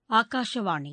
ஆகாஷவாணி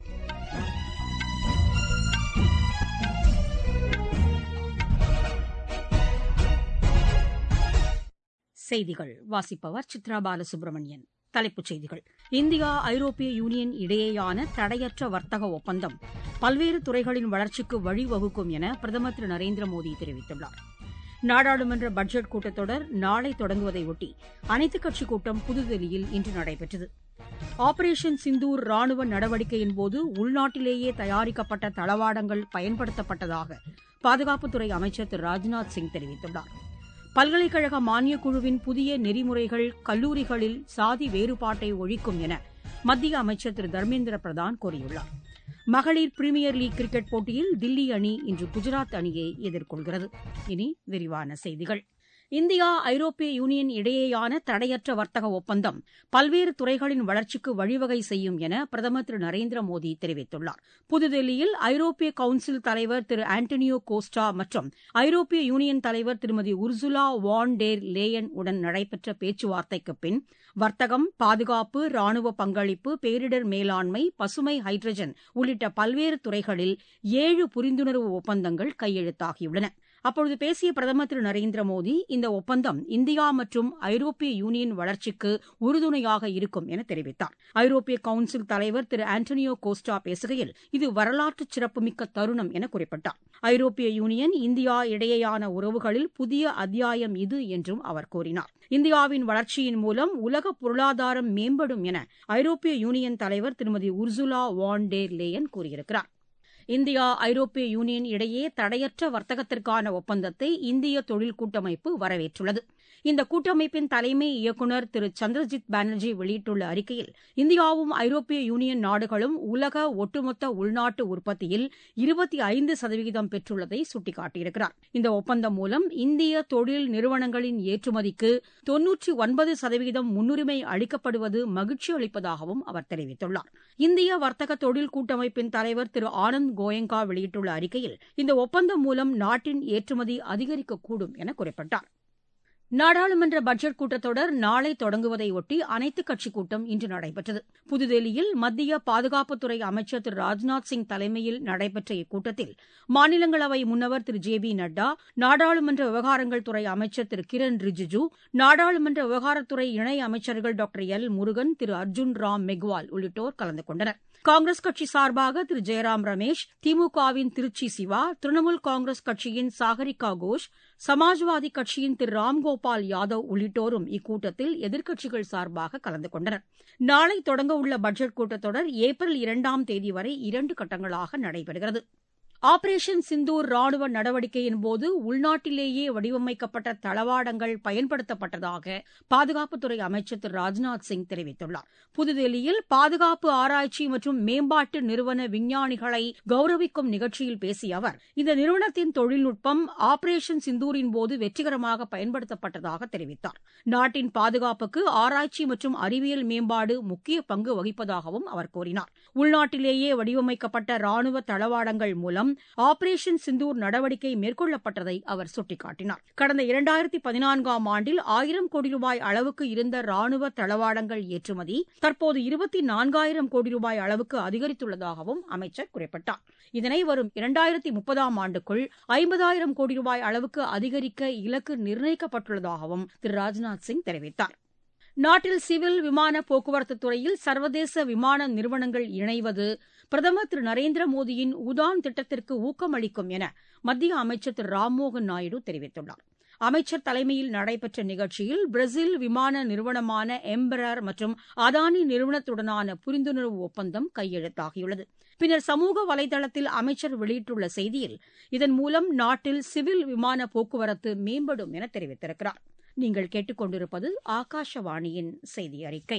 செய்திகள் வாசிப்பவர் சித்ரா பாலசுப்ரமணியன் தலைப்புச் செய்திகள் இந்தியா ஐரோப்பிய யூனியன் இடையேயான தடையற்ற வர்த்தக ஒப்பந்தம் பல்வேறு துறைகளின் வளர்ச்சிக்கு வழிவகுக்கும் என பிரதமர் திரு நரேந்திர மோடி தெரிவித்துள்ளார் நாடாளுமன்ற பட்ஜெட் கூட்டத்தொடர் நாளை தொடங்குவதையொட்டி அனைத்துக் கட்சிக் கூட்டம் புதுதில்லியில் இன்று நடைபெற்றது ஆபரேஷன் சிந்தூர் ராணுவ நடவடிக்கையின்போது உள்நாட்டிலேயே தயாரிக்கப்பட்ட தளவாடங்கள் பயன்படுத்தப்பட்டதாக பாதுகாப்புத்துறை அமைச்சர் திரு ராஜ்நாத் சிங் தெரிவித்துள்ளார் பல்கலைக்கழக மானியக் குழுவின் புதிய நெறிமுறைகள் கல்லூரிகளில் சாதி வேறுபாட்டை ஒழிக்கும் என மத்திய அமைச்சர் திரு தர்மேந்திர பிரதான் கூறியுள்ளார் மகளிர் பிரீமியர் லீக் கிரிக்கெட் போட்டியில் தில்லி அணி இன்று குஜராத் அணியை எதிர்கொள்கிறது இனி விரிவான செய்திகள் இந்தியா ஐரோப்பிய யூனியன் இடையேயான தடையற்ற வர்த்தக ஒப்பந்தம் பல்வேறு துறைகளின் வளர்ச்சிக்கு வழிவகை செய்யும் என பிரதமர் திரு நரேந்திர மோடி தெரிவித்துள்ளார் புதுதில்லியில் ஐரோப்பிய கவுன்சில் தலைவர் திரு ஆண்டனியோ கோஸ்டா மற்றும் ஐரோப்பிய யூனியன் தலைவர் திருமதி உர்சுலா வான் டேர் லேயன் உடன் நடைபெற்ற பேச்சுவார்த்தைக்கு பின் வர்த்தகம் பாதுகாப்பு ராணுவ பங்களிப்பு பேரிடர் மேலாண்மை பசுமை ஹைட்ரஜன் உள்ளிட்ட பல்வேறு துறைகளில் ஏழு புரிந்துணர்வு ஒப்பந்தங்கள் கையெழுத்தாகியுள்ளன அப்பொழுது பேசிய பிரதமர் திரு நரேந்திர மோடி இந்த ஒப்பந்தம் இந்தியா மற்றும் ஐரோப்பிய யூனியன் வளர்ச்சிக்கு உறுதுணையாக இருக்கும் என தெரிவித்தார் ஐரோப்பிய கவுன்சில் தலைவர் திரு ஆண்டனியோ கோஸ்டா பேசுகையில் இது வரலாற்று சிறப்புமிக்க தருணம் என குறிப்பிட்டார் ஐரோப்பிய யூனியன் இந்தியா இடையேயான உறவுகளில் புதிய அத்தியாயம் இது என்றும் அவர் கூறினார் இந்தியாவின் வளர்ச்சியின் மூலம் உலக பொருளாதாரம் மேம்படும் என ஐரோப்பிய யூனியன் தலைவர் திருமதி உர்சுலா வான் டேர் லேயன் கூறியிருக்கிறார் இந்தியா ஐரோப்பிய யூனியன் இடையே தடையற்ற வர்த்தகத்திற்கான ஒப்பந்தத்தை இந்திய தொழில் கூட்டமைப்பு வரவேற்றுள்ளது இந்த கூட்டமைப்பின் தலைமை இயக்குநர் திரு சந்திரஜித் பானர்ஜி வெளியிட்டுள்ள அறிக்கையில் இந்தியாவும் ஐரோப்பிய யூனியன் நாடுகளும் உலக ஒட்டுமொத்த உள்நாட்டு உற்பத்தியில் இருபத்தி ஐந்து சதவீதம் பெற்றுள்ளதை சுட்டிக்காட்டியிருக்கிறார் இந்த ஒப்பந்தம் மூலம் இந்திய தொழில் நிறுவனங்களின் ஏற்றுமதிக்கு தொன்னூற்றி ஒன்பது சதவீதம் முன்னுரிமை அளிக்கப்படுவது மகிழ்ச்சி அளிப்பதாகவும் அவர் தெரிவித்துள்ளார் இந்திய வர்த்தக தொழில் கூட்டமைப்பின் தலைவர் திரு ஆனந்த் கோயங்கா வெளியிட்டுள்ள அறிக்கையில் இந்த ஒப்பந்தம் மூலம் நாட்டின் ஏற்றுமதி அதிகரிக்கக்கூடும் என குறிப்பிட்டார் நாடாளுமன்ற பட்ஜெட் கூட்டத்தொடர் நாளை தொடங்குவதையொட்டி அனைத்துக் கட்சிக் கூட்டம் இன்று நடைபெற்றது புதுதில்லியில் மத்திய பாதுகாப்புத்துறை அமைச்சர் திரு ராஜ்நாத் சிங் தலைமையில் நடைபெற்ற இக்கூட்டத்தில் மாநிலங்களவை முன்னவர் திரு ஜே பி நட்டா நாடாளுமன்ற விவகாரங்கள் துறை அமைச்சர் திரு கிரண் ரிஜிஜு நாடாளுமன்ற விவகாரத்துறை இணை அமைச்சர்கள் டாக்டர் எல் முருகன் திரு அர்ஜுன் ராம் மெக்வால் உள்ளிட்டோர் கலந்து கொண்டனர் காங்கிரஸ் கட்சி சார்பாக திரு ஜெயராம் ரமேஷ் திமுகவின் திருச்சி சிவா திரிணாமுல் காங்கிரஸ் கட்சியின் சாகரிகா கோஷ் சமாஜ்வாதி கட்சியின் திரு ராம்கோபால் யாதவ் உள்ளிட்டோரும் இக்கூட்டத்தில் எதிர்க்கட்சிகள் சார்பாக கலந்து கொண்டனர் நாளை தொடங்க உள்ள பட்ஜெட் கூட்டத்தொடர் ஏப்ரல் இரண்டாம் தேதி வரை இரண்டு கட்டங்களாக நடைபெறுகிறது ஆபரேஷன் சிந்தூர் ராணுவ நடவடிக்கையின்போது உள்நாட்டிலேயே வடிவமைக்கப்பட்ட தளவாடங்கள் பயன்படுத்தப்பட்டதாக பாதுகாப்புத்துறை அமைச்சர் திரு ராஜ்நாத் சிங் தெரிவித்துள்ளார் புதுதில்லியில் பாதுகாப்பு ஆராய்ச்சி மற்றும் மேம்பாட்டு நிறுவன விஞ்ஞானிகளை கௌரவிக்கும் நிகழ்ச்சியில் பேசிய அவர் இந்த நிறுவனத்தின் தொழில்நுட்பம் ஆபரேஷன் சிந்தூரின் போது வெற்றிகரமாக பயன்படுத்தப்பட்டதாக தெரிவித்தார் நாட்டின் பாதுகாப்புக்கு ஆராய்ச்சி மற்றும் அறிவியல் மேம்பாடு முக்கிய பங்கு வகிப்பதாகவும் அவர் கூறினார் உள்நாட்டிலேயே வடிவமைக்கப்பட்ட ராணுவ தளவாடங்கள் மூலம் ஆபரேஷன் சிந்தூர் நடவடிக்கை மேற்கொள்ளப்பட்டதை அவர் சுட்டிக்காட்டினார் கடந்த இரண்டாயிரத்தி பதினான்காம் ஆண்டில் ஆயிரம் கோடி ரூபாய் அளவுக்கு இருந்த ராணுவ தளவாடங்கள் ஏற்றுமதி தற்போது இருபத்தி நான்காயிரம் கோடி ரூபாய் அளவுக்கு அதிகரித்துள்ளதாகவும் அமைச்சர் குறிப்பிட்டார் இதனை வரும் இரண்டாயிரத்தி முப்பதாம் ஆண்டுக்குள் ஐம்பதாயிரம் கோடி ரூபாய் அளவுக்கு அதிகரிக்க இலக்கு நிர்ணயிக்கப்பட்டுள்ளதாகவும் திரு ராஜ்நாத் சிங் தெரிவித்தார் நாட்டில் சிவில் விமான போக்குவரத்து துறையில் சர்வதேச விமான நிறுவனங்கள் இணைவது பிரதமர் திரு நரேந்திர மோடியின் உதான் திட்டத்திற்கு ஊக்கமளிக்கும் என மத்திய அமைச்சர் திரு ராம்மோகன் நாயுடு தெரிவித்துள்ளார் அமைச்சர் தலைமையில் நடைபெற்ற நிகழ்ச்சியில் பிரேசில் விமான நிறுவனமான எம்பரர் மற்றும் அதானி நிறுவனத்துடனான புரிந்துணர்வு ஒப்பந்தம் கையெழுத்தாகியுள்ளது பின்னர் சமூக வலைதளத்தில் அமைச்சர் வெளியிட்டுள்ள செய்தியில் இதன் மூலம் நாட்டில் சிவில் விமான போக்குவரத்து மேம்படும் என தெரிவித்திருக்கிறார் நீங்கள் கேட்டுக்கொண்டிருப்பது ஆகாஷவாணியின் செய்தி அறிக்கை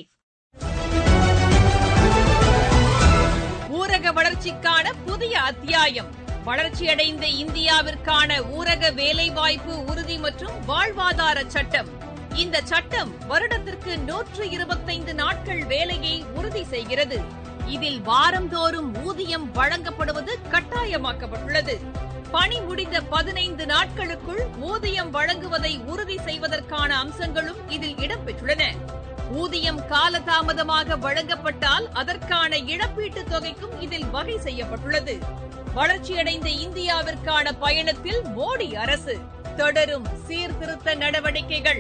ஊரக வளர்ச்சிக்கான புதிய அத்தியாயம் வளர்ச்சியடைந்த இந்தியாவிற்கான ஊரக வேலைவாய்ப்பு உறுதி மற்றும் வாழ்வாதார சட்டம் இந்த சட்டம் வருடத்திற்கு நூற்று இருபத்தைந்து நாட்கள் வேலையை உறுதி செய்கிறது இதில் வாரந்தோறும் ஊதியம் வழங்கப்படுவது கட்டாயமாக்கப்பட்டுள்ளது பணி முடிந்த பதினைந்து நாட்களுக்குள் ஊதியம் வழங்குவதை உறுதி செய்வதற்கான அம்சங்களும் இதில் இடம்பெற்றுள்ளன ஊதியம் காலதாமதமாக வழங்கப்பட்டால் அதற்கான இழப்பீட்டுத் தொகைக்கும் இதில் வகை செய்யப்பட்டுள்ளது வளர்ச்சியடைந்த இந்தியாவிற்கான பயணத்தில் மோடி அரசு தொடரும் சீர்திருத்த நடவடிக்கைகள்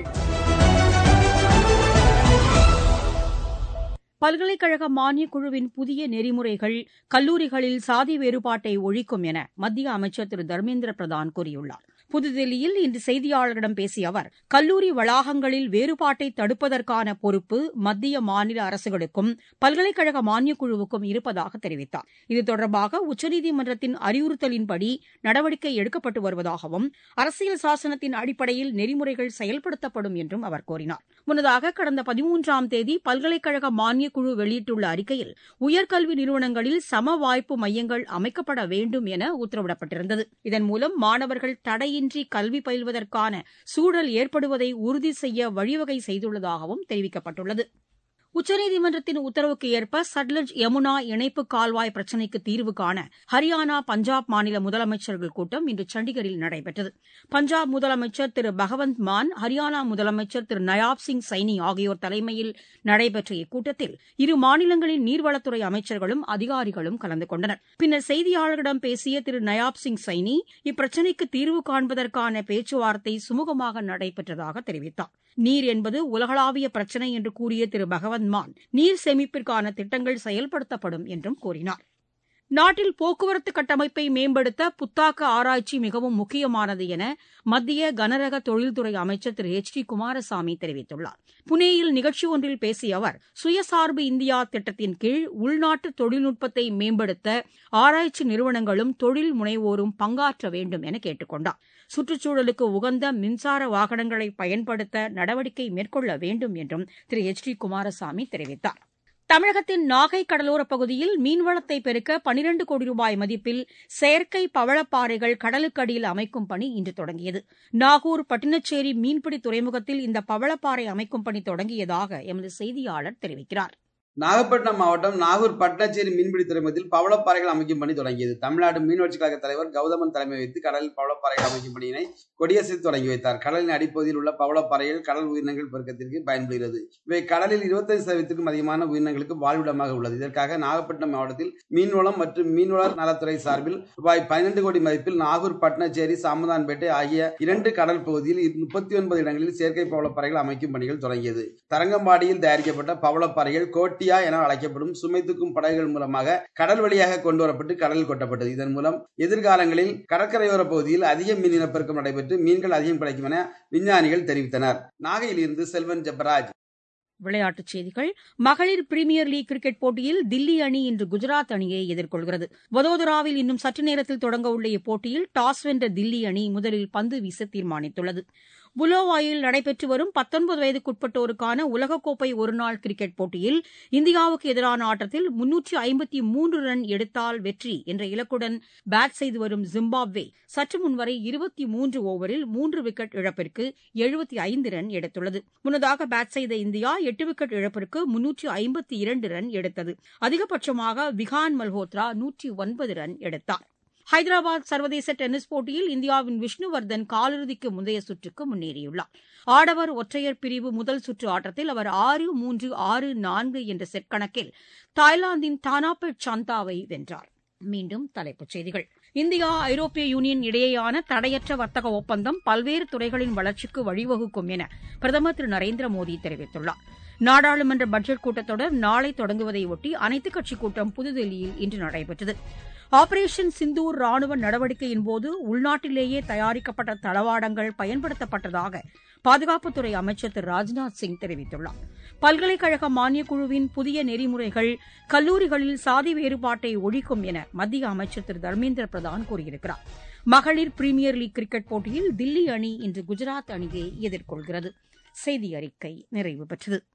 பல்கலைக்கழக மானியக் குழுவின் புதிய நெறிமுறைகள் கல்லூரிகளில் சாதி வேறுபாட்டை ஒழிக்கும் என மத்திய அமைச்சர் திரு தர்மேந்திர பிரதான் கூறியுள்ளார் புதுதில்லியில் இன்று செய்தியாளர்களிடம் பேசிய அவர் கல்லூரி வளாகங்களில் வேறுபாட்டை தடுப்பதற்கான பொறுப்பு மத்திய மாநில அரசுகளுக்கும் பல்கலைக்கழக மானியக் குழுவுக்கும் இருப்பதாக தெரிவித்தார் இது தொடர்பாக உச்சநீதிமன்றத்தின் அறிவுறுத்தலின்படி நடவடிக்கை எடுக்கப்பட்டு வருவதாகவும் அரசியல் சாசனத்தின் அடிப்படையில் நெறிமுறைகள் செயல்படுத்தப்படும் என்றும் அவர் கூறினார் முன்னதாக கடந்த பதிமூன்றாம் தேதி பல்கலைக்கழக மானியக் குழு வெளியிட்டுள்ள அறிக்கையில் உயர்கல்வி நிறுவனங்களில் சம வாய்ப்பு மையங்கள் அமைக்கப்பட வேண்டும் என உத்தரவிடப்பட்டிருந்தது இதன் மூலம் மாணவர்கள் தடையின்றி கல்வி பயில்வதற்கான சூழல் ஏற்படுவதை உறுதி செய்ய வழிவகை செய்துள்ளதாகவும் தெரிவிக்கப்பட்டுள்ளது உச்சநீதிமன்றத்தின் உத்தரவுக்கு ஏற்ப சட்லஜ் யமுனா இணைப்பு கால்வாய் பிரச்சினைக்கு தீர்வு காண ஹரியானா பஞ்சாப் மாநில முதலமைச்சர்கள் கூட்டம் இன்று சண்டிகரில் நடைபெற்றது பஞ்சாப் முதலமைச்சர் திரு பகவந்த் மான் ஹரியானா முதலமைச்சர் திரு நயாப் சிங் சைனி ஆகியோர் தலைமையில் நடைபெற்ற இக்கூட்டத்தில் இரு மாநிலங்களின் நீர்வளத்துறை அமைச்சர்களும் அதிகாரிகளும் கலந்து கொண்டனர் பின்னர் செய்தியாளர்களிடம் பேசிய திரு நயாப் சிங் சைனி இப்பிரச்சினைக்கு தீர்வு காண்பதற்கான பேச்சுவார்த்தை சுமூகமாக நடைபெற்றதாக தெரிவித்தார் நீர் என்பது உலகளாவிய பிரச்சினை என்று கூறிய திரு பகவந்த் மான் நீர் சேமிப்பிற்கான திட்டங்கள் செயல்படுத்தப்படும் என்றும் கூறினார் நாட்டில் போக்குவரத்து கட்டமைப்பை மேம்படுத்த புத்தாக்க ஆராய்ச்சி மிகவும் முக்கியமானது என மத்திய கனரக தொழில்துறை அமைச்சர் திரு எச் டி குமாரசாமி தெரிவித்துள்ளார் புனேயில் நிகழ்ச்சி ஒன்றில் பேசிய அவர் சுயசார்பு இந்தியா திட்டத்தின் கீழ் உள்நாட்டு தொழில்நுட்பத்தை மேம்படுத்த ஆராய்ச்சி நிறுவனங்களும் தொழில் முனைவோரும் பங்காற்ற வேண்டும் என கேட்டுக் கொண்டார் சுற்றுச்சூழலுக்கு உகந்த மின்சார வாகனங்களை பயன்படுத்த நடவடிக்கை மேற்கொள்ள வேண்டும் என்றும் திரு எச் டி குமாரசாமி தெரிவித்தார் தமிழகத்தின் நாகை கடலோரப் பகுதியில் மீன்வளத்தை பெருக்க பனிரண்டு கோடி ரூபாய் மதிப்பில் செயற்கை பவளப்பாறைகள் கடலுக்கடியில் அமைக்கும் பணி இன்று தொடங்கியது நாகூர் பட்டினச்சேரி மீன்பிடி துறைமுகத்தில் இந்த பவளப்பாறை அமைக்கும் பணி தொடங்கியதாக எமது செய்தியாளர் தெரிவிக்கிறார் நாகப்பட்டினம் மாவட்டம் நாகூர் பட்டச்சேரி மீன்பிடி துறைமுகத்தில் பவளப்பாறைகள் அமைக்கும் பணி தொடங்கியது தமிழ்நாடு மீன்வளர்ச்சி கழக தலைவர் கௌதமன் தலைமை வைத்து கடலில் பவளப்பாறைகள் அமைக்கும் பணியினை கொடியசைத்து தொடங்கி வைத்தார் கடலின் அடிப்பகுதியில் உள்ள பவளப்பாறைகள் கடல் உயிரினங்கள் பெருக்கத்திற்கு பயன்படுகிறது இவை கடலில் இருபத்தைந்து சதவீதத்திற்கும் அதிகமான உயிரினங்களுக்கு வாழ்விடமாக உள்ளது இதற்காக நாகப்பட்டினம் மாவட்டத்தில் மீன்வளம் மற்றும் மீன்வளர் நலத்துறை சார்பில் ரூபாய் பன்னிரண்டு கோடி மதிப்பில் நாகூர் பட்டணச்சேரி சாமதான்பேட்டை ஆகிய இரண்டு கடல் பகுதியில் முப்பத்தி ஒன்பது இடங்களில் செயற்கை பவளப்பாறைகள் அமைக்கும் பணிகள் தொடங்கியது தரங்கம்பாடியில் தயாரிக்கப்பட்ட பவளப்பாறைகள் கோட்டி கோட்டியா என அழைக்கப்படும் சுமை தூக்கும் படகுகள் மூலமாக கடல் வழியாக கொண்டு வரப்பட்டு கடலில் கொட்டப்பட்டது இதன் மூலம் எதிர்காலங்களில் கடற்கரையோர பகுதியில் அதிக மீன் இனப்பெருக்கம் நடைபெற்று மீன்கள் அதிகம் கிடைக்கும் என விஞ்ஞானிகள் தெரிவித்தனர் நாகையில் இருந்து செல்வன் ஜெபராஜ் விளையாட்டுச் செய்திகள் மகளிர் பிரீமியர் லீக் கிரிக்கெட் போட்டியில் தில்லி அணி இன்று குஜராத் அணியை எதிர்கொள்கிறது வதோதராவில் இன்னும் சற்று நேரத்தில் தொடங்க உள்ள இப்போட்டியில் டாஸ் வென்ற தில்லி அணி முதலில் பந்து வீச தீர்மானித்துள்ளது புலோவாயில் நடைபெற்று வரும் பத்தொன்பது வயதுக்குட்பட்டோருக்கான உலகக்கோப்பை ஒருநாள் கிரிக்கெட் போட்டியில் இந்தியாவுக்கு எதிரான ஆட்டத்தில் முன்னூற்று ஐம்பத்தி மூன்று ரன் எடுத்தால் வெற்றி என்ற இலக்குடன் பேட் செய்து வரும் ஜிம்பாப்வே சற்று முன்வரை இருபத்தி மூன்று ஓவரில் மூன்று விக்கெட் இழப்பிற்கு எழுபத்தி ஐந்து ரன் எடுத்துள்ளது முன்னதாக பேட் செய்த இந்தியா எட்டு விக்கெட் இழப்பிற்கு முன்னூற்று ஐம்பத்தி இரண்டு ரன் எடுத்தது அதிகபட்சமாக விகான் மல்ஹோத்ரா நூற்றி ஒன்பது ரன் எடுத்தார் ஹைதராபாத் சர்வதேச டென்னிஸ் போட்டியில் இந்தியாவின் விஷ்ணுவர்தன் காலிறுதிக்கு முந்தைய சுற்றுக்கு முன்னேறியுள்ளார் ஆடவர் ஒற்றையர் பிரிவு முதல் சுற்று ஆட்டத்தில் அவர் ஆறு மூன்று ஆறு நான்கு என்ற செட் கணக்கில் தாய்லாந்தின் தானாபெட் சாந்தாவை வென்றார் மீண்டும் தலைப்புச் செய்திகள் இந்தியா ஐரோப்பிய யூனியன் இடையேயான தடையற்ற வர்த்தக ஒப்பந்தம் பல்வேறு துறைகளின் வளர்ச்சிக்கு வழிவகுக்கும் என பிரதமர் திரு நரேந்திர மோடி தெரிவித்துள்ளார் நாடாளுமன்ற பட்ஜெட் கூட்டத்தொடர் நாளை தொடங்குவதையொட்டி அனைத்துக் கட்சிக் கூட்டம் புதுதில்லியில் இன்று நடைபெற்றது ஆபரேஷன் சிந்தூர் ராணுவ நடவடிக்கையின்போது உள்நாட்டிலேயே தயாரிக்கப்பட்ட தளவாடங்கள் பயன்படுத்தப்பட்டதாக பாதுகாப்புத்துறை அமைச்சர் திரு ராஜ்நாத் சிங் தெரிவித்துள்ளார் பல்கலைக்கழக மானியக் குழுவின் புதிய நெறிமுறைகள் கல்லூரிகளில் சாதி வேறுபாட்டை ஒழிக்கும் என மத்திய அமைச்சர் திரு தர்மேந்திர பிரதான் கூறியிருக்கிறார் மகளிர் பிரீமியர் லீக் கிரிக்கெட் போட்டியில் தில்லி அணி இன்று குஜராத் அணியை எதிர்கொள்கிறது செய்தி அறிக்கை நிறைவு பெற்றது